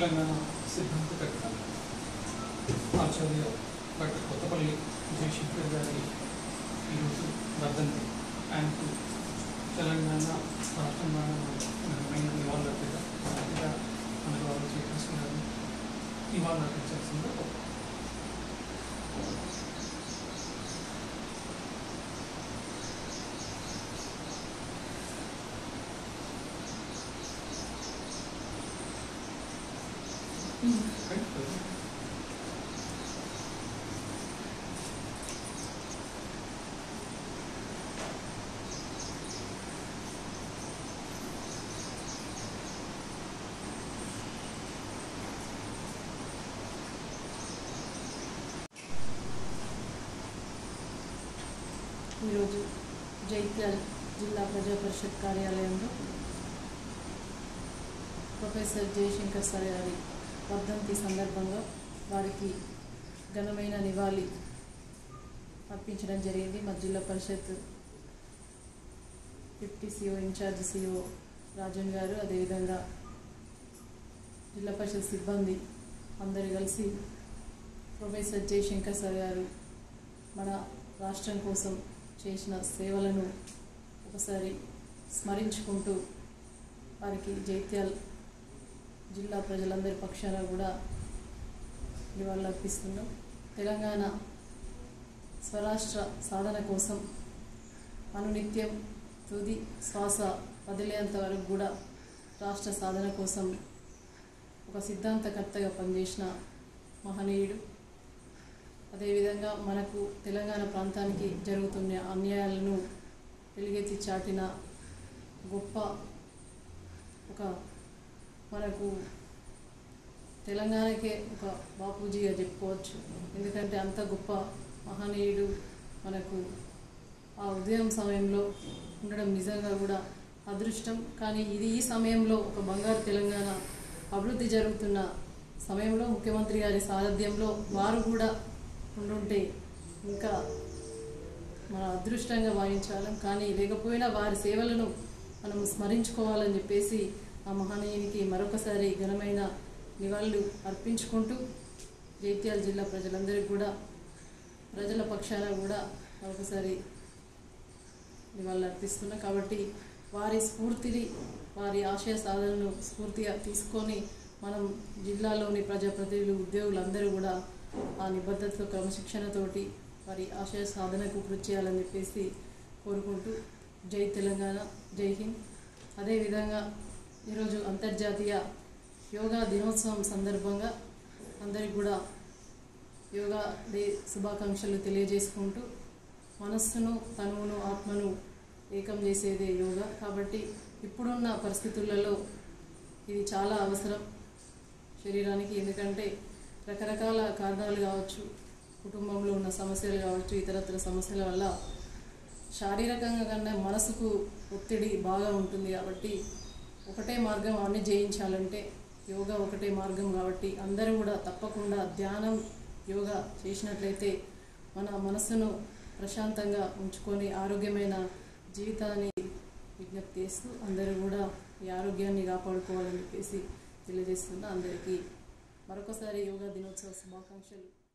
తెలంగాణ సిద్ధాంతకర్త ఆచార్య డాక్టర్ కొత్తపల్లి జయశంకర్ గారి ఈరోజు వర్ధంతి ఆయనకు తెలంగాణ రాష్ట్రంగా ఘనమైన నివాళులు అర్పిగా మనకు వాళ్ళు శ్రీకృష్ణ గారు నివాళులు అర్పించాల్సిందిగా కోరుతున్నాను. రైట్? ఈరోజు జైత్యాల్ జిల్లా ప్రజా పరిషత్ కార్యాలయంలో ప్రొఫెసర్ జయశంకర్ సార్ గారి వర్ధంతి సందర్భంగా వారికి ఘనమైన నివాళి అర్పించడం జరిగింది మా జిల్లా పరిషత్ deputy CEO in charge CEO Rajan garu అదేవిధంగా జిల్లా పరిషత్ సిబ్బంది అందరు కలిసి ప్రొఫెసర్ జయశంకర్ సార్ గారు మన రాష్ట్రం కోసం చేసిన సేవలను ఒకసారి స్మరించుకుంటూ వారికి జైత్యాల్ జిల్లా ప్రజలందరి పక్షాన కూడా నివాళులు అర్పిస్తున్నాం తెలంగాణ స్వరాష్ట్ర సాధన కోసం అనునిత్యం తుది శ్వాస వదిలేంత వరకు కూడా రాష్ట్ర సాధన కోసం ఒక సిద్ధాంతకర్తగా పనిచేసిన మహనీయుడు అదేవిధంగా మనకు తెలంగాణ ప్రాంతానికి జరుగుతున్న అన్యాయాలను వెలుగెత్తి చాటిన గొప్ప ఒక మనకు తెలంగాణకే ఒక బాపూజీగా చెప్పుకోవచ్చు ఎందుకంటే అంత గొప్ప మహనీయుడు మనకు ఆ ఉదయం సమయంలో ఉండడం నిజంగా కూడా అదృష్టం కానీ ఇది ఈ సమయంలో ఒక బంగారు తెలంగాణ అభివృద్ధి జరుగుతున్న సమయంలో ముఖ్యమంత్రి గారి సారథ్యంలో వారు కూడా ఉండుంటే ఇంకా మన అదృష్టంగా భావించాలం కానీ లేకపోయినా వారి సేవలను మనం స్మరించుకోవాలని చెప్పేసి ఆ మహనీయునికి మరొకసారి ఘనమైన నివాళులు అర్పించుకుంటూ జైత్యాల జిల్లా ప్రజలందరికీ కూడా ప్రజల పక్షాన కూడా మరొకసారి నివాళులు అర్పిస్తున్నా కాబట్టి వారి స్ఫూర్తిని వారి ఆశయ సాధనను స్ఫూర్తిగా తీసుకొని మనం జిల్లాలోని ప్రజాప్రతినిధులు ఉద్యోగులు అందరూ కూడా ఆ నిబద్ధతతో క్రమశిక్షణతోటి వారి ఆశయ సాధనకు కృషి చేయాలని చెప్పేసి కోరుకుంటూ జై తెలంగాణ జై హింద్ అదేవిధంగా ఈరోజు అంతర్జాతీయ యోగా దినోత్సవం సందర్భంగా అందరికి కూడా యోగా డే శుభాకాంక్షలు తెలియజేసుకుంటూ మనస్సును తనువును ఆత్మను ఏకం చేసేదే యోగా కాబట్టి ఇప్పుడున్న పరిస్థితులలో ఇది చాలా అవసరం శరీరానికి ఎందుకంటే రకరకాల కారణాలు కావచ్చు కుటుంబంలో ఉన్న సమస్యలు కావచ్చు ఇతరత్ర సమస్యల వల్ల శారీరకంగా కన్నా మనసుకు ఒత్తిడి బాగా ఉంటుంది కాబట్టి ఒకటే మార్గం అన్ని జయించాలంటే యోగా ఒకటే మార్గం కాబట్టి అందరూ కూడా తప్పకుండా ధ్యానం యోగా చేసినట్లయితే మన మనసును ప్రశాంతంగా ఉంచుకొని ఆరోగ్యమైన జీవితాన్ని విజ్ఞప్తి చేస్తూ అందరూ కూడా ఈ ఆరోగ్యాన్ని కాపాడుకోవాలని చెప్పేసి తెలియజేస్తున్నా అందరికీ మరొకసారి యోగా దినోత్సవ శుభాకాంక్షలు